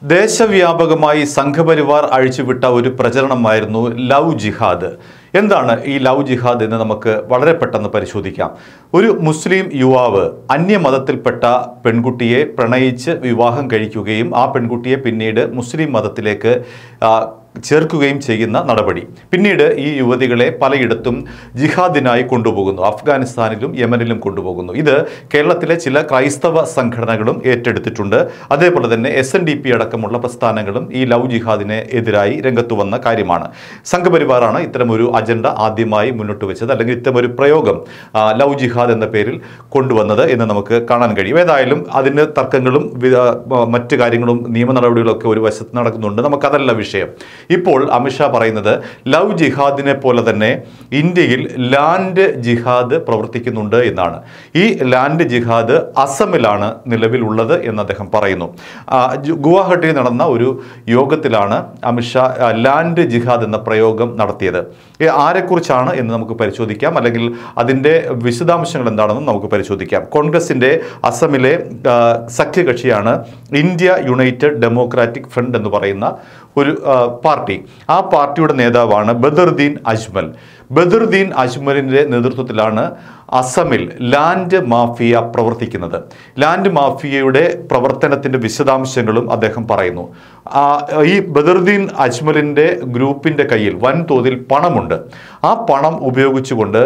ദേശവ്യാപകമായി സംഘപരിവാർ അഴിച്ചുവിട്ട ഒരു പ്രചരണമായിരുന്നു ലവ് ജിഹാദ് എന്താണ് ഈ ലവ് ജിഹാദ് എന്ന് നമുക്ക് വളരെ പെട്ടെന്ന് പരിശോധിക്കാം ഒരു മുസ്ലിം യുവാവ് അന്യമതത്തിൽപ്പെട്ട പെൺകുട്ടിയെ പ്രണയിച്ച് വിവാഹം കഴിക്കുകയും ആ പെൺകുട്ടിയെ പിന്നീട് മുസ്ലിം മതത്തിലേക്ക് ആ, ചേർക്കുകയും ചെയ്യുന്ന നടപടി പിന്നീട് ഈ യുവതികളെ പലയിടത്തും ജിഹാദിനായി കൊണ്ടുപോകുന്നു അഫ്ഗാനിസ്ഥാനിലും യമനിലും കൊണ്ടുപോകുന്നു ഇത് കേരളത്തിലെ ചില ക്രൈസ്തവ സംഘടനകളും ഏറ്റെടുത്തിട്ടുണ്ട് അതേപോലെ തന്നെ എസ് എൻ ഡി പി അടക്കമുള്ള പ്രസ്ഥാനങ്ങളും ഈ ലവ് ജിഹാദിനെ എതിരായി രംഗത്ത് വന്ന കാര്യമാണ് സംഘപരിവാറാണ് ഇത്തരമൊരു അജണ്ട ആദ്യമായി മുന്നോട്ട് വെച്ചത് അല്ലെങ്കിൽ ഇത്തരമൊരു പ്രയോഗം ആ, ലവ് ജിഹാദ് എന്ന പേരിൽ കൊണ്ടുവന്നത് എന്ന് നമുക്ക് കാണാൻ കഴിയും ഏതായാലും അതിന് തർക്കങ്ങളും വി- ആ, മറ്റു കാര്യങ്ങളും നിയമ നടപടികളൊക്കെ ഒരു വശത്ത് നടക്കുന്നുണ്ട് നമുക്കതല്ല വിഷയം ഇപ്പോൾ അമിത്ഷാ പറയുന്നത് ലവ് ജിഹാദിനെ പോലെ തന്നെ ഇന്ത്യയിൽ ലാൻഡ് ജിഹാദ് പ്രവർത്തിക്കുന്നുണ്ട് എന്നാണ് ഈ ലാൻഡ് ജിഹാദ് അസമിലാണ് നിലവിലുള്ളത് എന്ന് അദ്ദേഹം പറയുന്നു ആ, ജു- ഗുവാഹട്ടിയിൽ നടന്ന ഒരു യോഗത്തിലാണ് അമിത്ഷാ ആ, ലാൻഡ് ജിഹാദ് എന്ന പ്രയോഗം നടത്തിയത് ഏ, ആരെക്കുറിച്ചാണ് എന്ന് നമുക്ക് പരിശോധിക്കാം അല്ലെങ്കിൽ അതിൻ്റെ വിശദാംശങ്ങൾ എന്താണെന്ന് നമുക്ക് പരിശോധിക്കാം കോൺഗ്രസിൻ്റെ അസമിലെ ആ, സഖ്യകക്ഷിയാണ് ഇന്ത്യ യുണൈറ്റഡ് ഡെമോക്രാറ്റിക് ഫ്രണ്ട് എന്ന് പറയുന്ന ഒരു ആ, പാർട്ടി ആ പാർട്ടിയുടെ നേതാവാണ് ബദറുദ്ദീൻ അജ്മൽ ബദറുദ്ദീൻ അജ്മലിൻ്റെ നേതൃത്വത്തിലാണ് അസമിൽ ലാൻഡ് മാഫിയ പ്രവർത്തിക്കുന്നത് ലാൻഡ് മാഫിയയുടെ പ്രവർത്തനത്തിൻ്റെ വിശദാംശങ്ങളും അദ്ദേഹം പറയുന്നു ആ, ഈ ബദറുദ്ദീൻ അജ്മലിൻ്റെ ഗ്രൂപ്പിൻ്റെ കയ്യിൽ വൻതോതിൽ പണമുണ്ട് ആ പണം ഉപയോഗിച്ചുകൊണ്ട്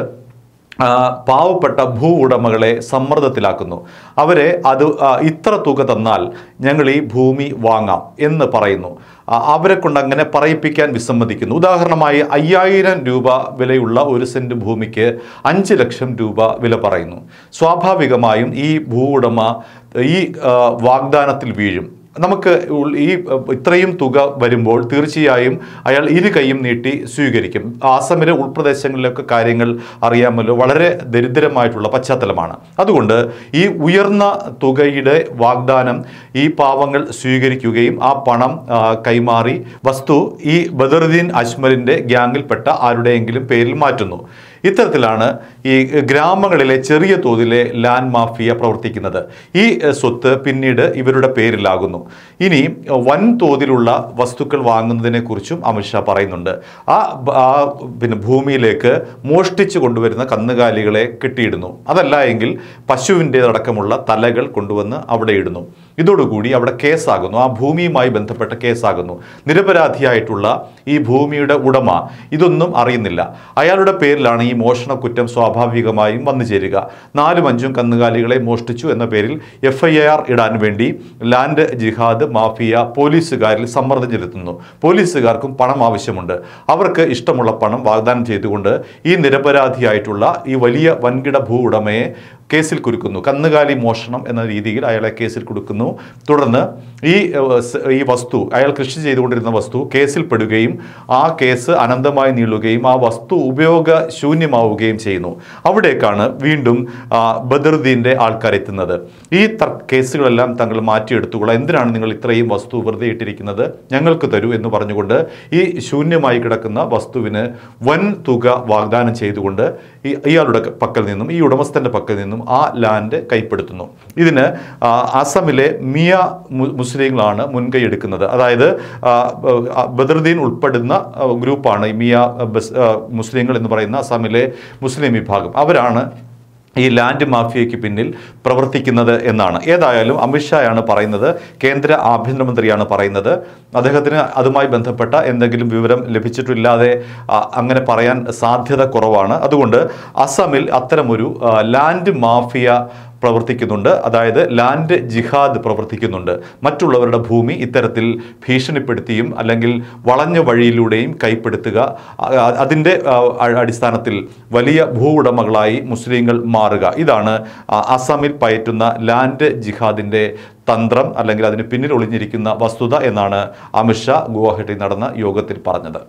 ആ, പാവപ്പെട്ട ഭൂ ഉടമകളെ സമ്മർദ്ദത്തിലാക്കുന്നു അവരെ അത് ആ, ഇത്ര തുക തന്നാൽ ഞങ്ങൾ ഈ ഭൂമി വാങ്ങാം എന്ന് പറയുന്നു ആ, അവരെ കൊണ്ട് അങ്ങനെ പറയിപ്പിക്കാൻ വിസമ്മതിക്കുന്നു ഉദാഹരണമായി അയ്യായിരം രൂപ വിലയുള്ള ഒരു സെന്റ് ഭൂമിക്ക് അഞ്ച് ലക്ഷം രൂപ വില പറയുന്നു സ്വാഭാവികമായും ഈ ഭൂ ഉടമ ഈ ആ, വാഗ്ദാനത്തിൽ വീഴും നമുക്ക് ഉൾ- ഈ അഹ്, ഇത്രയും തുക വരുമ്പോൾ തീർച്ചയായും അയാൾ ഇരു കൈയും നീട്ടി സ്വീകരിക്കും ആസാമിലെ ഉൾപ്രദേശങ്ങളിലൊക്കെ കാര്യങ്ങൾ അറിയാമല്ലോ വളരെ ദരിദ്രമായിട്ടുള്ള പശ്ചാത്തലമാണ് അതുകൊണ്ട് ഈ ഉയർന്ന തുകയുടെ വാഗ്ദാനം ഈ പാവങ്ങൾ സ്വീകരിക്കുകയും ആ പണം ആ, കൈമാറി വസ്തു ഈ ബദറുദ്ദീൻ അജ്മലിൻ്റെ ഗ്യാങ്ങിൽപ്പെട്ട ആരുടെയെങ്കിലും പേരിൽ മാറ്റുന്നു ഇത്തരത്തിലാണ് ഈ ഗ്രാമങ്ങളിലെ ചെറിയ തോതിലെ ലാൻഡ് മാഫിയ പ്രവർത്തിക്കുന്നത് ഈ എഹ്, സ്വത്ത് പിന്നീട് ഇവരുടെ പേരിലാകുന്നു ഇനി വൻ തോതിലുള്ള വസ്തുക്കൾ വാങ്ങുന്നതിനെ കുറിച്ചും അമിത്ഷാ പറയുന്നുണ്ട് ആ ബ- ആ പിന്നെ ഭൂമിയിലേക്ക് മോഷ്ടിച്ചു കൊണ്ടുവരുന്ന കന്നുകാലികളെ കെട്ടിയിടുന്നു അതല്ല എങ്കിൽ പശുവിൻ്റെതടക്കമുള്ള തലകൾ കൊണ്ടുവന്ന് അവിടെ ഇടുന്നു ഇതോടുകൂടി അവിടെ കേസാകുന്നു ആ ഭൂമിയുമായി ബന്ധപ്പെട്ട കേസാകുന്നു നിരപരാധിയായിട്ടുള്ള ഈ ഭൂമിയുടെ ഉടമ ഇതൊന്നും അറിയുന്നില്ല അയാളുടെ പേരിലാണ് ഈ മോഷണ കുറ്റം സ്വാഭാവികമായും വന്നു ചേരുക നാലും അഞ്ചും കന്നുകാലികളെ മോഷ്ടിച്ചു എന്ന പേരിൽ എഫ് ഐ ആർ ഇടാൻ വേണ്ടി ലാൻഡ് ജിഹാദ് മാഫിയ പോലീസുകാരിൽ സമ്മർദ്ദം ചെലുത്തുന്നു പോലീസുകാർക്കും പണം ആവശ്യമുണ്ട് അവർക്ക് ഇഷ്ടമുള്ള പണം വാഗ്ദാനം ചെയ്തുകൊണ്ട് ഈ നിരപരാധിയായിട്ടുള്ള ഈ വലിയ വൻകിട ഭൂ ഉടമയെ കേസിൽ കുരുക്കുന്നു കന്നുകാലി മോഷണം എന്ന രീതിയിൽ അയാളെ കേസിൽ കൊടുക്കുന്നു തുടർന്ന് ഈ ഏഹ്, സ്- ഈ വസ്തു അയാൾ കൃഷി ചെയ്തുകൊണ്ടിരുന്ന വസ്തു കേസിൽ പെടുകയും ആ കേസ് അനന്തമായി നീളുകയും ആ വസ്തു ഉപയോഗ ശൂന്യമാവുകയും ചെയ്യുന്നു അവിടേക്കാണ് വീണ്ടും ആ, ബദറുദ്ദീൻ്റെ ആൾക്കാർ എത്തുന്നത് ഈ തർ കേസുകളെല്ലാം തങ്ങൾ മാറ്റിയെടുത്തുകൊള്ളാം എന്തിനാണ് നിങ്ങൾ ഇത്രയും വസ്തു വെറുതെ ഇട്ടിരിക്കുന്നത് ഞങ്ങൾക്ക് തരൂ എന്ന് പറഞ്ഞുകൊണ്ട് ഈ ശൂന്യമായി കിടക്കുന്ന വസ്തുവിന് വൻ തുക വാഗ്ദാനം ചെയ്തുകൊണ്ട് ഈ ഇയാളുടെ പക്കൽ നിന്നും ഈ ഉടമസ്ഥന്റെ പക്കൽ നിന്നും ആ ലാൻഡ് കൈപ്പെടുത്തുന്നു ഇതിന് ആ, അസമിലെ മിയ മു- മുസ്ലിങ്ങളാണ് മുൻകൈ എടുക്കുന്നത് അതായത് ആ, ആ, ബദറുദ്ദീൻ ഉൾപ്പെടുന്ന ആ, ഗ്രൂപ്പാണ് ഈ മിയ ആ, ബസ് ആ, മുസ്ലിങ്ങൾ എന്ന് പറയുന്ന അസമിലെ മുസ്ലിം വിഭാഗം അവരാണ് ഈ ലാൻഡ് മാഫിയയ്ക്ക് പിന്നിൽ പ്രവർത്തിക്കുന്നത് എന്നാണ് ഏതായാലും അമിത്ഷായാണ് പറയുന്നത് കേന്ദ്ര ആഭ്യന്തരമന്ത്രിയാണ് പറയുന്നത് അദ്ദേഹത്തിന് അതുമായി ബന്ധപ്പെട്ട എന്തെങ്കിലും വിവരം ലഭിച്ചിട്ടില്ലാതെ ആ, അങ്ങനെ പറയാൻ സാധ്യത കുറവാണ് അതുകൊണ്ട് അസമിൽ അത്തരമൊരു ആ, ലാൻഡ് മാഫിയ പ്രവർത്തിക്കുന്നുണ്ട് അതായത് ലാൻഡ് ജിഹാദ് പ്രവർത്തിക്കുന്നുണ്ട് മറ്റുള്ളവരുടെ ഭൂമി ഇത്തരത്തിൽ ഭീഷണിപ്പെടുത്തിയും അല്ലെങ്കിൽ വളഞ്ഞ വഴിയിലൂടെയും കൈപ്പെടുത്തുക അ- അതിൻ്റെ ആ, അ- അടിസ്ഥാനത്തിൽ വലിയ ഭൂ ഉടമകളായി മുസ്ലിങ്ങൾ മാറുക ഇതാണ് ആ, അസമിൽ പയറ്റുന്ന ലാൻഡ് ജിഹാദിൻ്റെ തന്ത്രം അല്ലെങ്കിൽ അതിന് പിന്നിൽ ഒളിഞ്ഞിരിക്കുന്ന വസ്തുത എന്നാണ് അമിത്ഷാ ഗുവാഹട്ടിയിൽ നടന്ന യോഗത്തിൽ പറഞ്ഞത്